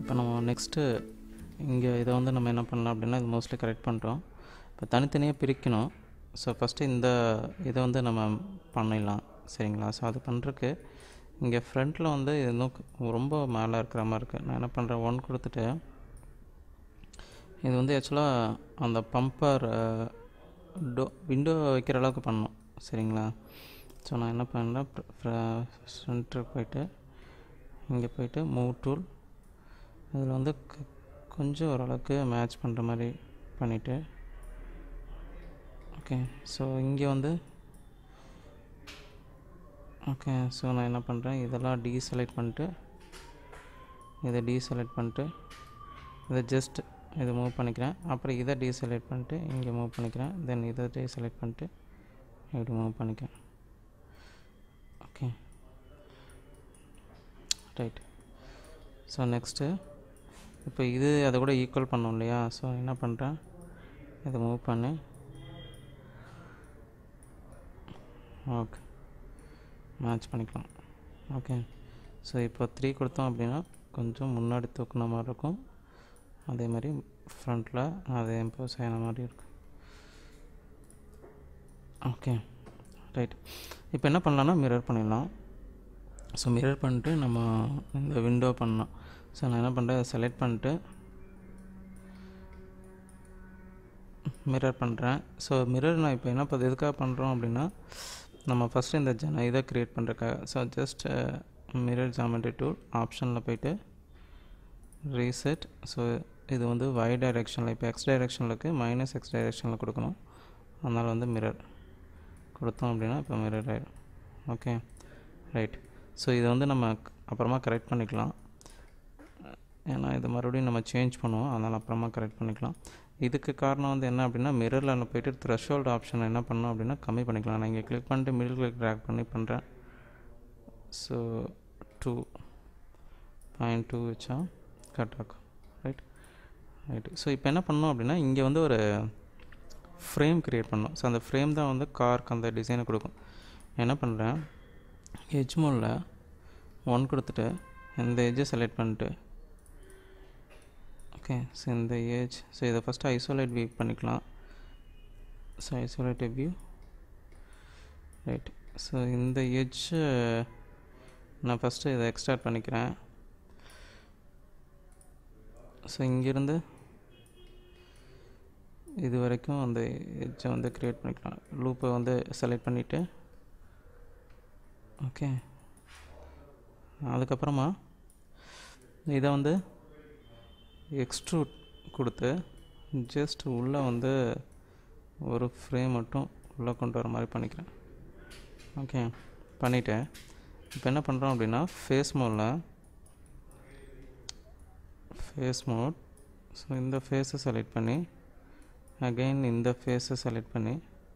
இப்போ நம்ம நெக்ஸ்ட்டு இங்கே இதை வந்து நம்ம என்ன பண்ணலாம் அப்படின்னா இது மோஸ்ட்லி கரெக்ட் பண்ணிட்டோம் இப்போ தனித்தனியாக பிரிக்கணும் ஸோ ஃபஸ்ட்டு இந்த இதை வந்து நம்ம பண்ணிடலாம் சரிங்களா ஸோ அது பண்ணுறக்கு இங்கே ஃப்ரண்ட்டில் வந்து இது இன்னும் ரொம்ப மேலே இருக்கிற மாதிரி இருக்குது நான் என்ன பண்ணுறேன் ஒன் கொடுத்துட்டு இது வந்து ஆக்சுவலாக அந்த பம்பர் டோ விண்டோ வைக்கிற அளவுக்கு பண்ணணும் சரிங்களா ஸோ நான் என்ன பண்ணுறேன் சென்டருக்கு போயிட்டு இங்கே போயிட்டு மூவ் டூல் இதில் வந்து க- கொஞ்சம் ஓரளவுக்கு மேட்ச் பண்ணுற மாதிரி பண்ணிவிட்டு ஓகே ஸோ இங்கே வந்து ஓகே ஸோ நான் என்ன பண்ணுறேன் இதெல்லாம் டீசெலக்ட் பண்ணிட்டு இதை டீசெலக்ட் பண்ணிட்டு இதை ஜஸ்ட் இதை மூவ் பண்ணிக்கிறேன் அப்புறம் இதை டீசெலக்ட் பண்ணிட்டு இங்கே மூவ் பண்ணிக்கிறேன் தென் இதை டீசெலக்ட் பண்ணிட்டு இப்படி மூவ் பண்ணிக்கிறேன் ஓகே ரைட் ஸோ நெக்ஸ்ட்டு இப்போ இது அதை கூட ஈக்குவல் பண்ணோம் இல்லையா ஸோ என்ன பண்ணுறேன் இதை மூவ் பண்ணி ஓகே மேட்ச் பண்ணிக்கலாம் ஓகே ஸோ இப்போ த்ரீ கொடுத்தோம் அப்படின்னா கொஞ்சம் முன்னாடி தூக்குன மாதிரி இருக்கும் அதே மாதிரி ஃப்ரண்ட்டில் அது இம்போஸ் ஆன மாதிரி இருக்கும் ஓகே ரைட் இப்போ என்ன பண்ணலாம்னா மிரர் பண்ணிடலாம் ஸோ மிரர் பண்ணிட்டு நம்ம இந்த விண்டோ பண்ணலாம் ஸோ நான் என்ன பண்ணுறேன் செலக்ட் பண்ணிட்டு மிரர் பண்ணுறேன் ஸோ மிரர் நான் இப்போ என்ன இப்போ எதுக்காக பண்ணுறோம் அப்படின்னா நம்ம ஃபஸ்ட்டு இந்த ஜன இதை க்ரியேட் பண்ணுறக்காக so just mirror geometry tool ஆப்ஷனில் போயிட்டு ரீசெட் ஸோ இது வந்து y டைரெக்ஷனில் இப்போ எக்ஸ் டைரெக்ஷனில் இருக்குது மைனஸ் எக்ஸ் டைரெக்ஷனில் கொடுக்கணும் அதனால் வந்து மிரர் கொடுத்தோம் அப்படின்னா இப்போ மிரர் ஆயிடும் ஓகே ரைட் ஸோ இதை வந்து நம்ம க- அப்புறமா கரெக்ட் பண்ணிக்கலாம் ஏன்னா இது மறுபடியும் நம்ம சேஞ்ச் பண்ணுவோம் அதனால் அப்புறமா கரெக்ட் பண்ணிக்கலாம் இதுக்கு காரணம் வந்து என்ன அப்படின்னா மிரரில் போயிட்டு த்ரெஷோல்டு ஆப்ஷன் என்ன பண்ணோம் அப்படின்னா கம்மி பண்ணிக்கலாம் நான் இங்கே கிளிக் பண்ணிட்டு மிடில் கிளிக் ட்ராக் பண்ணி பண்ணுறேன் ஸோ டூ பாயிண்ட் டூ வச்சா கட் ஆகும் ரைட் ரைட்டு ஸோ இப்போ என்ன பண்ணோம் அப்படின்னா இங்கே வந்து ஒரு ஃப்ரேம் க்ரியேட் பண்ணோம் ஸோ அந்த ஃப்ரேம் தான் வந்து காருக்கு அந்த டிசைனை கொடுக்கும் என்ன பண்ணுறேன் எட்ஜ் மோடில் ஒன் கொடுத்துட்டு இந்த எட்ஜை செலக்ட் பண்ணிட்டு ஓகே ஸோ இந்த ஏஜ் ஸோ இதை ஃபஸ்ட்டு ஐசோலேட் வியூ பண்ணிக்கலாம் so isolated view right so இந்த எட்ஜ் நான் ஃபஸ்ட்டு இதை எக்ஸ்ட்ராக்ட் பண்ணிக்கிறேன் ஸோ இங்கேருந்து இது வரைக்கும் அந்த எட்ஜை வந்து க்ரியேட் பண்ணிக்கலாம் லூப்பை வந்து செலக்ட் பண்ணிவிட்டு ஓகே அதுக்கப்புறமா இதை வந்து எக்ஸ்ட்ரூட் கொடுத்து ஜஸ்ட் உள்ளே வந்து ஒரு ஃப்ரேம் மட்டும் உள்ளே கொண்டு வர மாதிரி பண்ணிக்கிறேன் ஓகே பண்ணிவிட்டேன் இப்போ என்ன பண்ணுறோம் அப்படின்னா ஃபேஸ் மோடில் ஃபேஸ் மோட் ஸோ இந்த ஃபேஸை செலக்ட் பண்ணி அகைன் இந்த ஃபேஸை செலக்ட் பண்ணி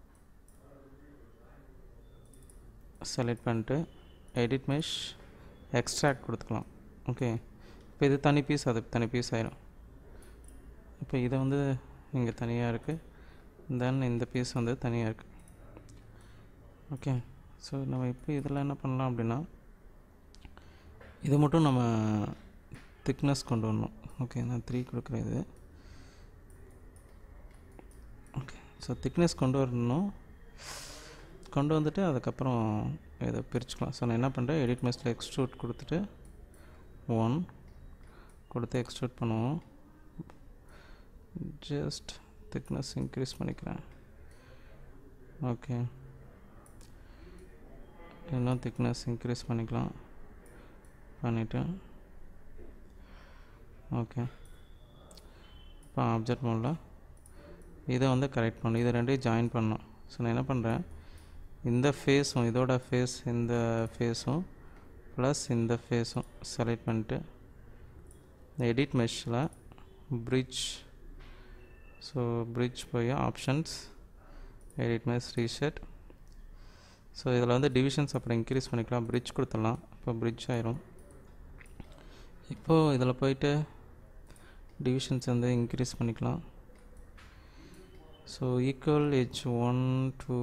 செலக்ட் பண்ணிட்டு எடிட் மெஷ் எக்ஸ்ட்ராக்ட் கொடுத்துக்கலாம் ஓகே இப்போ இது தனி பீஸ் அது தனி பீஸ் ஆயிடும் இப்போ இதை வந்து இங்கே தனியாக இருக்குது தென் இந்த பீஸ் வந்து தனியாக இருக்குது ஓகே ஸோ நம்ம இப்போ இதில் என்ன பண்ணலாம் அப்படின்னா இது மட்டும் நம்ம திக்னஸ் கொண்டு வரணும் ஓகே நான் த்ரீ கொடுக்குறேன் இது ஓகே ஸோ திக்னஸ் கொண்டு வரணும் கொண்டு வந்துட்டு அதுக்கப்புறம் இதை பிரிச்சுக்கலாம் ஸோ நான் என்ன பண்ணுறேன் எடிட் மெஸ்டில் எக்ஸ்ட்ரூட் கொடுத்துட்டு ஒன் கொடுத்து எக்ஸ்ட்ரூட் பண்ணுவோம் ஜஸ்ட் திக்னஸ் இன்க்ரீஸ் பண்ணிக்கிறேன் ஓகே இன்னும் திக்னஸ் இன்க்ரீஸ் பண்ணிக்கலாம் பண்ணிவிட்டு ஓகே இப்போ ஆப்ஜெக்ட் மோடில் இதை வந்து கரெக்ட் பண்ணணும் இதை ரெண்டையும் ஜாயின் பண்ணணும் ஸோ நான் என்ன பண்ணுறேன் இந்த ஃபேஸும் இதோட ஃபேஸ் இந்த ஃபேஸும் ப்ளஸ் இந்த ஃபேஸும் செலக்ட் பண்ணிட்டு இந்த எடிட் மெஷ்ஷில் bridge ஸோ bridge போய் options edit mesh reset so இதில் வந்து டிவிஷன்ஸ் அப்புறம் இன்க்ரீஸ் பண்ணிக்கலாம் bridge கொடுத்துடலாம் இப்போ bridge ஆயிரும் இப்போது இதில் போயிட்டு டிவிஷன்ஸ் வந்து இன்க்ரீஸ் பண்ணிக்கலாம் so equal H one two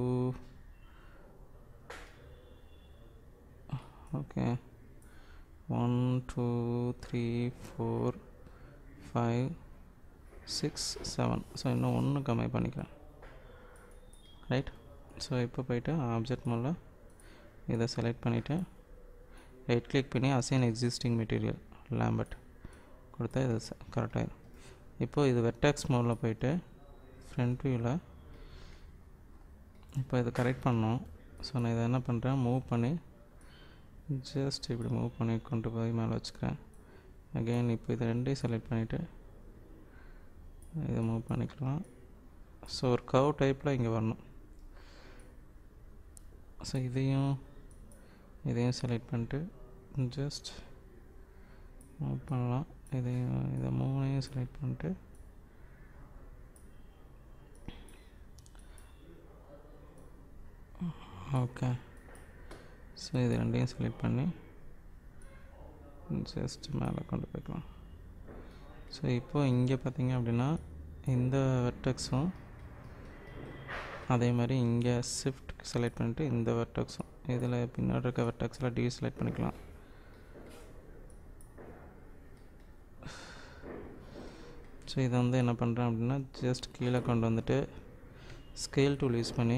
okay one two three four five six seven so இன்னும் ஒன்று கம்மி பண்ணிக்கிறேன் ரைட் ஸோ இப்போ போயிட்டு ஆப்ஜெக்ட் மோடில் இதை செலக்ட் பண்ணிவிட்டு ரைட் கிளிக் பண்ணி அசைன் எக்ஸிஸ்டிங் மெட்டீரியல் லேம்பட் கொடுத்தா இது கரெக்டாக இப்போது இது வெட்டாக்ஸ் மோடில் போயிட்டு ஃப்ரண்ட் வியூவில் இப்போ இதை கரெக்ட் பண்ணோம் ஸோ நான் இதை என்ன பண்ணுறேன் மூவ் பண்ணி ஜஸ்ட் இப்படி மூவ் பண்ணி கொண்டு போய் மேலே வச்சுக்கிறேன் அகெயின் இப்போ இது ரெண்டையும் செலக்ட் பண்ணிவிட்டு இதை மூவ் பண்ணிக்கலாம் ஸோ ஒரு கவ் டைப்பில் இங்கே வரணும் ஸோ இதையும் இதையும் செலக்ட் பண்ணிட்டு ஜஸ்ட் மூவ் பண்ணலாம் இதையும் இதை மூணையும் செலக்ட் பண்ணிட்டு ஓகே ஸோ இது ரெண்டையும் செலக்ட் பண்ணி ஜஸ்ட் மேலே கொண்டு போய்க்கலாம் ஸோ இப்போது இங்கே பார்த்தீங்க அப்படின்னா இந்த வெர்டெக்ஸும் அதே மாதிரி இங்கே ஷிஃப்ட் செலக்ட் பண்ணிட்டு இந்த வெர்டெக்ஸும் இதில் பின்னாடி இருக்க வெர்டெக்ஸில் டி செலக்ட் பண்ணிக்கலாம் ஸோ இதை வந்து என்ன பண்ணுறேன் அப்படின்னா ஜஸ்ட் கீழே கொண்டு வந்துட்டு ஸ்கேல் டூல் யூஸ் பண்ணி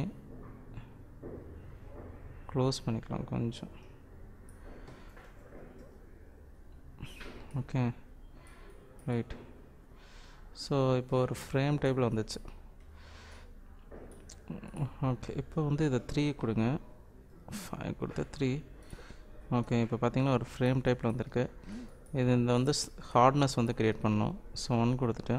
க்ளோஸ் பண்ணிக்கலாம் கொஞ்சம் ஓகே ரைட் ஸோ இப்போ ஒரு ஃப்ரேம் டைப்பில் வந்துச்சு ஓகே இப்போ வந்து இதை த்ரீ கொடுங்க ஃபைவ் கொடுத்து த்ரீ ஓகே இப்போ பார்த்தீங்கன்னா ஒரு ஃப்ரேம் டைப்பில் வந்திருக்கு இது இந்த வந்து ஹார்ட்னஸ் வந்து க்ரியேட் பண்ணோம் ஸோ ஒன் கொடுத்துட்டு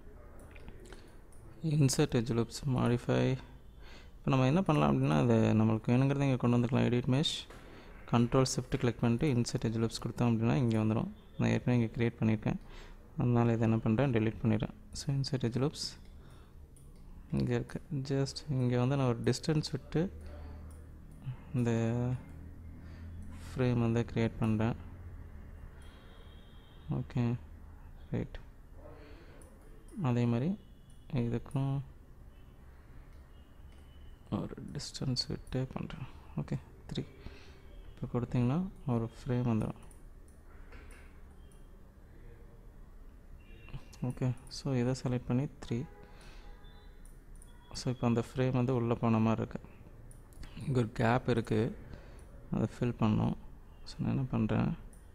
இன்சர்ட் எஜ் லூப்ஸ் மாடிஃபை இப்போ நம்ம என்ன பண்ணலாம் அப்படின்னா அது நம்மளுக்கு வேணுங்கிறத இங்கே கொண்டு வந்துக்கலாம் edit mesh control shift click பண்ணிட்டு இன்சர்ட் எஜ் லூப்ஸ் கொடுத்தோம் அப்படின்னா இங்கே வந்துடும் நான் ஏற்கனவே இங்கே க்ரியேட் பண்ணியிருக்கேன் அதனால் இதை என்ன பண்ணுறேன் டெலிட் பண்ணிடுறேன் ஸோ இன்சர்ட் எஜ் லூப்ஸ் இங்கே இருக்கு ஜஸ்ட் இங்கே வந்து நான் ஒரு டிஸ்டன்ஸ் விட்டு இந்த ஃப்ரேம் வந்து க்ரியேட் பண்ணுறேன் ஓகே ரைட் அதே மாதிரி இதுக்கும் ஒரு டிஸ்டன்ஸ் விட்டு பண்ணுறேன் ஓகே த்ரீ இப்போ கொடுத்தீங்கன்னா ஒரு ஃப்ரேம் வந்துடும் ஓகே ஸோ இதை செலக்ட் பண்ணி த்ரீ ஸோ இப்போ அந்த ஃப்ரேம் வந்து உள்ளே போன மாதிரி இருக்குது இங்கே ஒரு கேப் இருக்குது அதை ஃபில் பண்ணோம் ஸோ நான் என்ன பண்ணுறேன்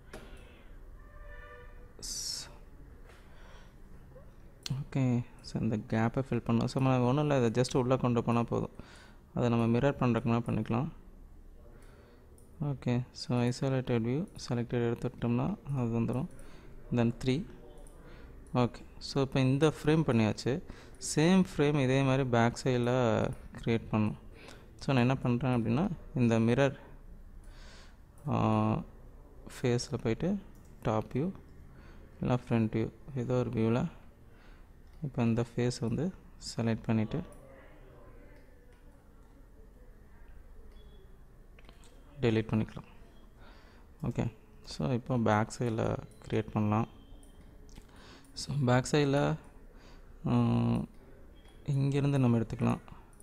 ஓகே ஸோ இந்த கேப்பை ஃபில் பண்ணோம் ஸோ நம்ம ஒன்றும் இல்லை இதை ஜஸ்ட் உள்ளே கொண்டு போனால் போதும் அதை நம்ம மிரர் பண்ணுறதுக்குனா பண்ணிக்கலாம் okay so isolated view selected எடுத்துட்டோம்னா அது வந்துடும் தென் த்ரீ ஓகே ஸோ இப்போ இந்த ஃப்ரேம் பண்ணியாச்சு சேம் ஃப்ரேம் இதே மாதிரி பேக் சைடில் க்ரியேட் பண்ணும் ஸோ நான் என்ன பண்ணுறேன் அப்படின்னா இந்த மிரர் ஃபேஸில் போயிட்டு டாப் வியூ இல்லை ஃப்ரண்ட் வியூ ஏதோ ஒரு வியூவில் இப்போ இந்த ஃபேஸ் வந்து செலக்ட் பண்ணிவிட்டு டெலீட் பண்ணிக்கலாம் ஓகே ஸோ இப்போ பேக் சைடில் க்ரியேட் பண்ணலாம் ஸோ பேக் சைடில் இங்கேருந்து நம்ம எடுத்துக்கலாம்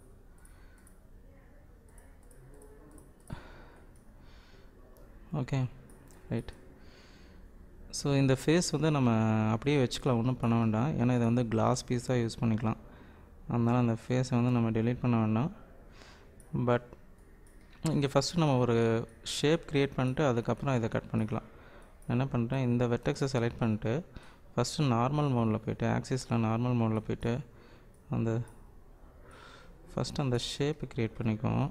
ஓகே ரைட் ஸோ இந்த ஃபேஸ் வந்து நம்ம அப்படியே வச்சுக்கலாம் ஒன்றும் பண்ண வேண்டாம் ஏன்னா இதை வந்து கிளாஸ் பீஸாக யூஸ் பண்ணிக்கலாம் அதனால் அந்த ஃபேஸை வந்து நம்ம டெலீட் பண்ண வேண்டாம் பட் இங்கே ஃபஸ்ட்டு நம்ம ஒரு ஷேப் க்ரியேட் பண்ணிட்டு அதுக்கப்புறம் இதை கட் பண்ணிக்கலாம் என்ன பண்ணுறேன் இந்த வெட்டக்ஸை செலக்ட் பண்ணிட்டு ஃபஸ்ட்டு நார்மல் மோடில் போயிட்டு ஆக்சிஸில் நார்மல் மோடில் போயிட்டு அந்த ஃபஸ்ட்டு அந்த ஷேப்பு க்ரியேட் பண்ணிக்குவோம்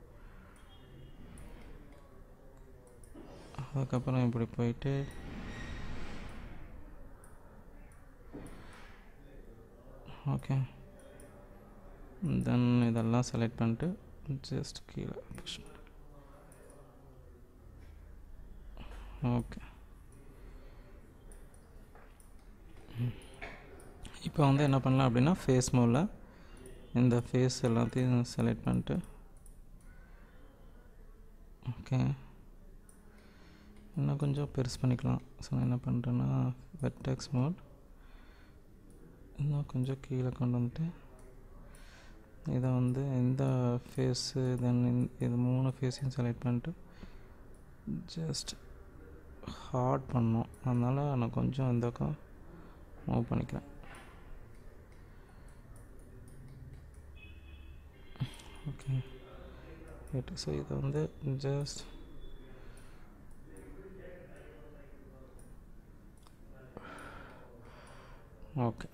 அதுக்கப்புறம் இப்படி போயிட்டு ஓகே தென் இதெல்லாம் செலக்ட் பண்ணிட்டு ஜஸ்ட் கீழே புஷ் ஓகே இப்போ வந்து என்ன பண்ணலாம் அப்படின்னா ஃபேஸ் மோடில் இந்த ஃபேஸ் எல்லாத்தையும் செலக்ட் பண்ணிட்டு ஓகே இன்னும் கொஞ்சம் பெருசு பண்ணிக்கலாம் ஸோ நான் என்ன பண்ணுறேன்னா வெட்டெக்ஸ் மோட் இன்னும் கொஞ்சம் கீழே கொண்டு வந்துட்டு இதை வந்து இந்த ஃபேஸு தென் இது மூணு ஃபேஸையும் செலக்ட் பண்ணிட்டு ஜஸ்ட் ஹார்ட் பண்ணோம் அதனால் நான் கொஞ்சம் இந்த பக்கம் மூவ் பண்ணிக்கிறேன் ஓகே ரைட் ஸோ இதை வந்து ஜஸ்ட் ஓகே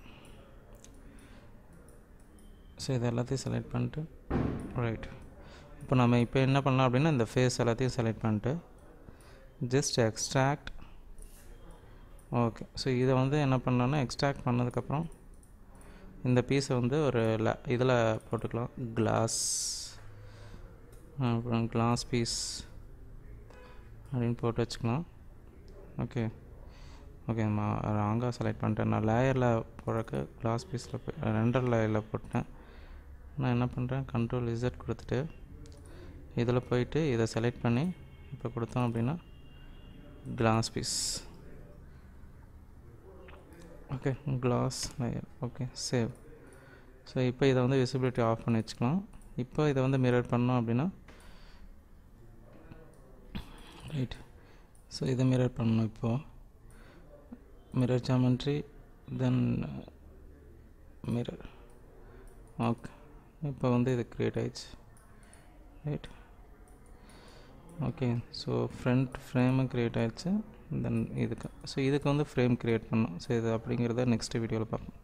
ஸோ இது எல்லாத்தையும் செலக்ட் பண்ணிட்டு ரைட் இப்போ நம்ம இப்போ என்ன பண்ணலாம் அப்படின்னா இந்த ஃபேஸ் எல்லாத்தையும் செலக்ட் பண்ணிட்டு ஜஸ்ட் எக்ஸ்ட்ராக்ட் ஓகே ஸோ இதை வந்து என்ன பண்ணோன்னா எக்ஸ்ட்ராக்ட் பண்ணதுக்கப்புறம் இந்த பீஸை வந்து ஒரு ல இதில் போட்டுக்கலாம் கிளாஸ் அப்புறம் கிளாஸ் பீஸ் அப்படின்னு போட்டு வச்சுக்கலாம் ஓகே ஓகே நான் ராங்காக செலக்ட் பண்ணிட்டேன் நான் லேயரில் போடுறக்கு கிளாஸ் பீஸில் போய் ரெண்டர் லேயரில் போட்டேன் நான் என்ன பண்ணுறேன் கண்ட்ரோல் இசட் கொடுத்துட்டு இதில் போயிட்டு இதை செலக்ட் பண்ணி இப்போ கொடுத்தோம் அப்படின்னா glass piece okay glass layer okay save so இப்போ இதை வந்து விசிபிலிட்டி ஆஃப் பண்ணி வச்சுக்கலாம் இப்போ இதை வந்து மிரர் பண்ணோம் அப்படின்னா ரைட் ஸோ இதை மிரர் பண்ணணும் இப்போது mirror geometry then mirror okay இப்போ வந்து இது க்ரியேட் ஆயிடுச்சு ரைட் ஓகே ஸோ ஃப்ரண்ட் ஃப்ரேமும் க்ரியேட் ஆயிடுச்சு தென் இதுக்கு ஸோ இதுக்கு வந்து ஃப்ரேம் க்ரியேட் பண்ணணும் ஸோ இது அப்படிங்கிறத நெக்ஸ்ட் வீடியோவில் பார்ப்போம்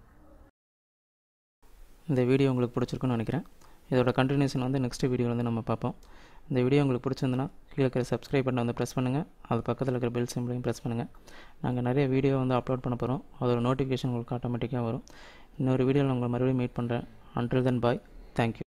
இந்த வீடியோ உங்களுக்கு பிடிச்சிருக்குன்னு நினைக்கிறேன் இதோட கண்டினியூஷன் வந்து நெக்ஸ்ட் வீடியோவில் வந்து நம்ம பார்ப்போம் இந்த வீடியோ உங்களுக்கு பிடிச்சிருந்துன்னா கீழே இருக்கிற சப்ஸ்கிரைப் பட்டனை வந்து ப்ரெஸ் பண்ணுங்கள் அது பக்கத்தில் இருக்கிற பெல் சிம்பிளையும் ப்ரெஸ் பண்ணுங்கள் நாங்கள் நிறைய வீடியோ வந்து அப்லோட் பண்ண போகிறோம் அதோட நோட்டிஃபிகேஷன் உங்களுக்கு ஆட்டோமேட்டிக்காக வரும் இன்னொரு வீடியோவில் உங்களை மறுபடியும் மீட் பண்ணுறேன் அன்டில் தென் பாய் தேங்க்யூ